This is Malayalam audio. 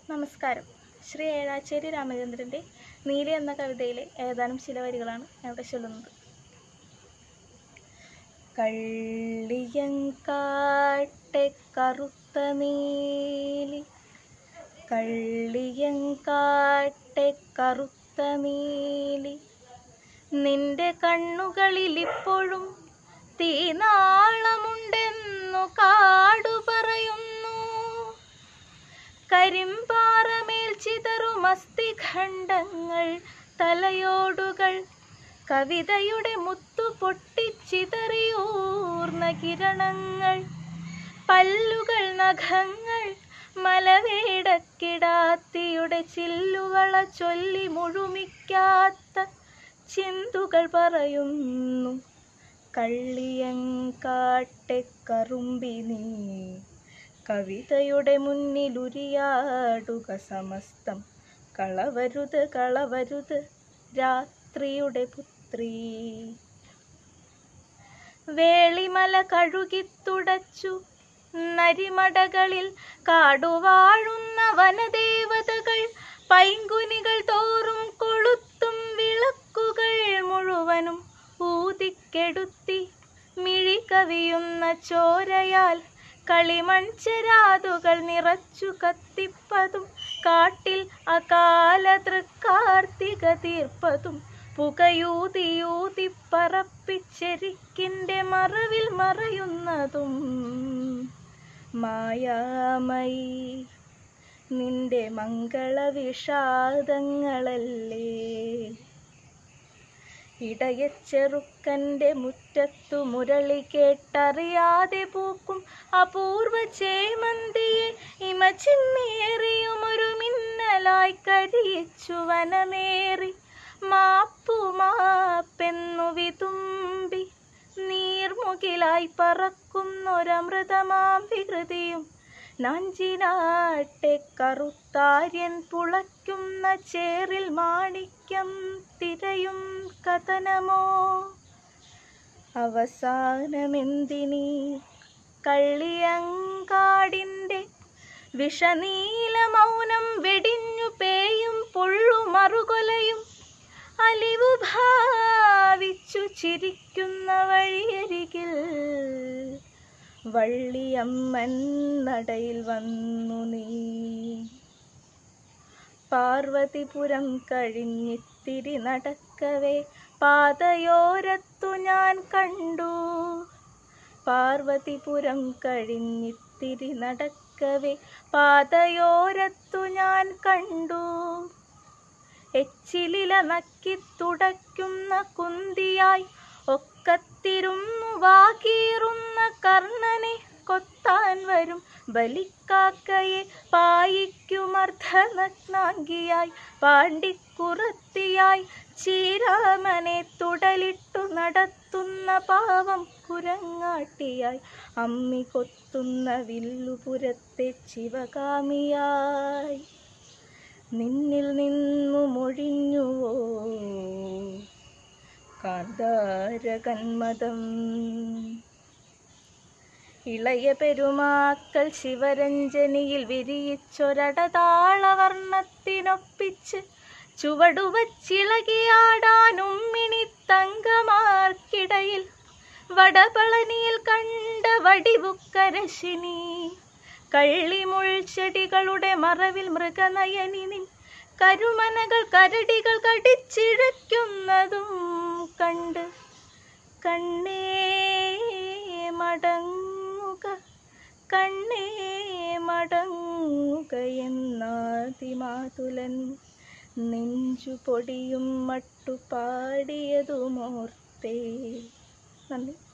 നമസ്കാരം ശ്രീ ഏഴാച്ചേരി രാമചന്ദ്രൻ്റെ നീലി എന്ന കവിതയിലെ ഏതാനും ചില വരികളാണ് ഞാൻ ഇവിടെ ചൊല്ലുന്നത് കള്ളിയങ്കാട്ടെ കറുത്ത നീലി കള്ളിയങ്കാട്ടെ കറുത്ത നീലി നിന്റെ കണ്ണുകളിൽ ഇപ്പോഴും തീനാളമുണ്ടെന്നു കാടു പറയുന്നു കരിമ്പാറമേൽ ചിതറും അസ്ഥിഖണ്ഡങ്ങൾ തലയോടുകൾ കവിതയുടെ മുത്തു പൊട്ടിച്ചിതറിയൂർന്ന കിരണങ്ങൾ പല്ലുകൾ നഖങ്ങൾ മലവേടക്കിടാത്തിയുടെ ചില്ലുകള ചൊല്ലി മുഴുമിക്കാത്ത ചിന്തുകൾ പറയുന്നു കള്ളിയങ്കാട്ടെ കറുമ്പി നീ കവിതയുടെ മുന്നിലുരിയാടുക സമസ്തം കളവരുത് കളവരുത് രാത്രിയുടെ പുത്രി വേളിമല കഴുകിത്തുടച്ചു നരിമടകളിൽ കാടുവാഴുന്ന വനദേവതകൾ പൈങ്കുനികൾ തോറും കൊളുത്തും വിളക്കുകൾ മുഴുവനും ഊതിക്കെടുത്തി മിഴി കവിയുന്ന ചോരയാൽ കളിമൺചെരാതുകൾ നിറച്ചു കത്തിപ്പതും കാട്ടിൽ അകാല തൃക്കാർത്തിക തീർപ്പതും പുകയൂതിയൂതി പറപ്പിച്ചെരിക്കിൻ്റെ മറവിൽ മറയുന്നതും മായാമയി നിന്റെ മംഗള വിഷാദങ്ങളല്ലേ ഇടയച്ചെറുക്കൻ്റെ മുറ്റത്തു മുരളി കേട്ടറിയാതെ പൂക്കും അപൂർവ ചേമന്തിയെ ഇമച്ചിന്നേറിയുമൊരു മിന്നലായി കരിയിച്ചു വനമേറി മാപ്പു മാപ്പെന്നു വിതുമ്പി നീർമുകിലായി പറക്കുന്നൊരമൃതമാം വികൃതിയും നാഞ്ചിനാട്ടെ കറുത്താര്യൻ പുളയ്ക്കുന്ന ചേറിൽ മാണിക്യം തിരയും കഥനമോ അവസാനമെന്തിനീ കള്ളിയങ്കാടിൻ്റെ വിഷനീല മൗനം വെടിഞ്ഞു പേയും പൊള്ളു മറുകൊലയും അലിവു ഭാവിച്ചു ചിരിക്കുന്ന വഴിയരികിൽ വള്ളിയമ്മൻ നടയിൽ വന്നു നീ പാർവതിപുരം കഴിഞ്ഞിത്തിരി നടക്കവേ പാതയോരത്തു ഞാൻ കണ്ടു പാർവതിപുരം കഴിഞ്ഞിത്തിരി നടക്കവേ പാതയോരത്തു ഞാൻ കണ്ടു എച്ചിലില നക്കി തുടയ്ക്കുന്ന കുന്തിയായി ഒക്കത്തിരുന്നു വാകീറുന്ന കർണനെ കൊത്താൻ വരും ബലിക്കാക്കയെ പായിക്കുമർദ്ധനഗ്നാംഗിയായി പാണ്ടിക്കുറത്തിയായി ചീരാമനെ തുടലിട്ടു നടത്തുന്ന പാവം കുരങ്ങാട്ടിയായി അമ്മി കൊത്തുന്ന വില്ലുപുരത്തെ ശിവകാമിയായി നിന്നിൽ നിന്നു മൊഴിഞ്ഞുവോ കാന്താരകന്മതം ഇളയ പെരുമാക്കൾ ശിവരഞ്ജനിയിൽ വിരിയിച്ചൊരടതാളവർണ്ണത്തിനൊപ്പിച്ച് ചുവടുവച്ചിളകിയാടാനും മിണി തങ്കമാർക്കിടയിൽ വടപളനിയിൽ കണ്ട വടിവുക്കരശിനി കള്ളിമുൾച്ചെടികളുടെ മറവിൽ മൃഗനയനി നിൻ കരുമനകൾ കരടികൾ കടിച്ചിഴയ്ക്കുന്നതും കണ്ട് കണ്ണേ മടങ്ങുക കണ്ണേ മടങ്ങുക എന്നാതിമാതുലൻ നെഞ്ചു പൊടിയും മട്ടുപാടിയതുമോർത്തേ നന്ദി